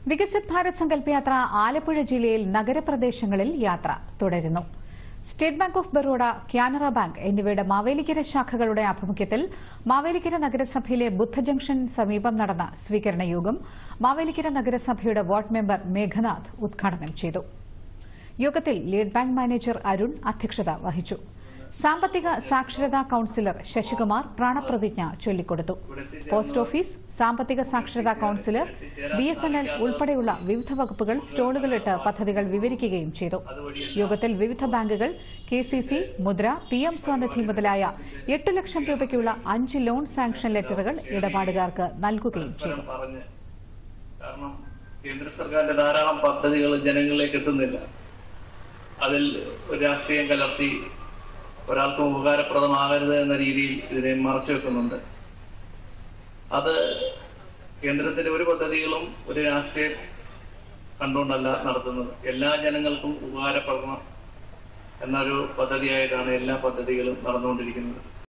വികസിത് ഭാരത് സങ്കല്പ യാത്ര ആലപ്പുഴ ജില്ലയിൽ നഗരപ്രദേശങ്ങളിൽ യാത്ര തുടരുന്നു State Bank of Baroda Canara bank എന്നിവയുടെ മാവേലിക്കര ശാഖകളുടെ ആഭിമുഖ്യത്തിൽ മാവേലിക്കര നഗരസഭയിലെ ബുദ്ധ ജംഗ്ഷൻ സമീപം നടന്ന സ്വീകരണ യോഗം മാവേലിക്കര നഗരസഭയുടെ വാർഡ് മെമ്പർ മേഘനാഥ് ഉദ്ഘാടനം ചെയ്തു യോഗത്തിൽ ലീഡ് ബാങ്ക് മാനേജർ അരുൺ അധ്യക്ഷത വഹിച്ചു സാമ്പത്തിക സാക്ഷരതാ കൌൺസിലർ ശശികുമാർ പ്രാണപ്രതിജ്ഞ ചൊല്ലിക്കൊടുത്തു പോസ്റ്റ് ഓഫീസ് സാമ്പത്തിക സാക്ഷരതാ councillor B S N L ഉൾപ്പെടെയുള്ള വിവിധ വകുപ്പുകൾ സ്റ്റോളുകളിട്ട് പദ്ധതികൾ വിവരിക്കുകയും ചെയ്തു യോഗത്തിൽ വിവിധ ബാങ്കുകൾ K C C Mudra P M Svanidhi മുതലായ എട്ട് ലക്ഷം രൂപയ്ക്കുള്ള അഞ്ച് ലോൺ സാങ്ഷൻ ലെറ്ററുകൾ ഇടപാടുകാർക്ക് നൽകുകയും ചെയ്തു പറഞ്ഞ് കാരണം കേന്ദ്ര സർക്കാരിന്റെ ധാരാളം പദ്ധതികൾ ജനങ്ങളിലേക്ക് എത്തുന്നില്ല അതിൽ ഒരു രാഷ്ട്രീയം കലർത്തി ഒരാൾക്കും ഉപകാരപ്രദമാകരുത് എന്ന രീതിയിൽ ഇതിനെ മറച്ചു വെക്കുന്നുണ്ട് അത് കേന്ദ്രത്തിലെ ഒരു പദ്ധതികളും ഒരു രാഷ്ട്രീയം കണ്ടുകൊണ്ടല്ല നടത്തുന്നത് എല്ലാ ജനങ്ങൾക്കും ഉപകാരപ്പെടണം എന്നൊരു പദ്ധതിയായിട്ടാണ് എല്ലാ പദ്ധതികളും നടന്നുകൊണ്ടിരിക്കുന്നത്